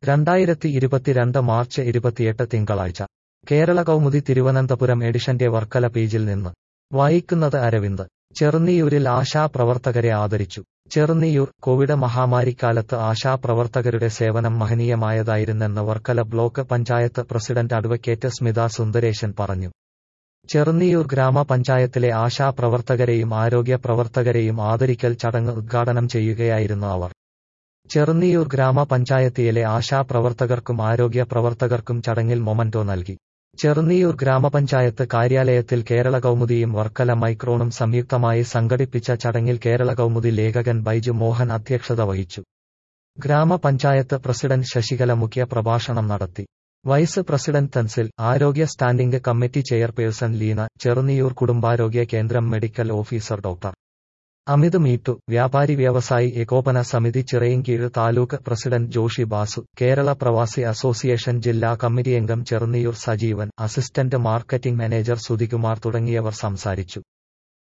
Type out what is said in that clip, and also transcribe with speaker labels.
Speaker 1: രണ്ടായിരത്തി ഇരുപത്തിരണ്ട് മാർച്ച് ഇരുപത്തിയെട്ട് തിങ്കളാഴ്ച കേരള കൗമുദി തിരുവനന്തപുരം എഡിഷന്റെ വർക്കല പേജിൽ നിന്ന് വായിക്കുന്നത് അരവിന്ദ് ചെറുന്നിയൂരിൽ ആശാപ്രവർത്തകരെ ആദരിച്ചു ചെറുന്നിയൂർ കോവിഡ് മഹാമാരിക്കാലത്ത് ആശാപ്രവർത്തകരുടെ സേവനം മഹനീയമായതായിരുന്നെന്ന് Varkala block panchayat president advocate Smitha Sundaresan പറഞ്ഞു ചെറുന്നിയൂർ ഗ്രാമപഞ്ചായത്തിലെ ആശാപ്രവർത്തകരെയും ആരോഗ്യ പ്രവർത്തകരെയും ആദരിക്കൽ ചടങ്ങ് ഉദ്ഘാടനം ചെയ്യുകയായിരുന്നു അവർ ചെറുന്നിയൂർ ഗ്രാമപഞ്ചായത്തിലെ ആശാപ്രവർത്തകർക്കും ആരോഗ്യ പ്രവർത്തകർക്കും ചടങ്ങിൽ മൊമന്റോ നൽകി ചെറുന്നിയൂർ ഗ്രാമപഞ്ചായത്ത് കാര്യാലയത്തിൽ കേരള കൗമുദിയും വർക്കല മൈക്രോണും സംയുക്തമായി സംഘടിപ്പിച്ച ചടങ്ങിൽ കേരള കൗമുദി ലേഖകൻ ബൈജു മോഹൻ അധ്യക്ഷത വഹിച്ചു ഗ്രാമപഞ്ചായത്ത് പ്രസിഡന്റ് ശശികല മുഖ്യ പ്രഭാഷണം നടത്തി വൈസ് പ്രസിഡന്റ് തൻസിൽ ആരോഗ്യ standing committee chairperson Leena Cherunniyoor കുടുംബാരോഗ്യ കേന്ദ്രം medical officer doctor Amith Meettu വ്യാപാരി വ്യവസായി ഏകോപന സമിതി ചിറയൻകീഴ് താലൂക്ക് പ്രസിഡന്റ് ജോഷി ബാസു കേരള പ്രവാസി അസോസിയേഷൻ ജില്ലാ കമ്മിറ്റി അംഗം Cherunniyoor Sajeevan assistant marketing manager Sudhikumar തുടങ്ങിയവർ സംസാരിച്ചു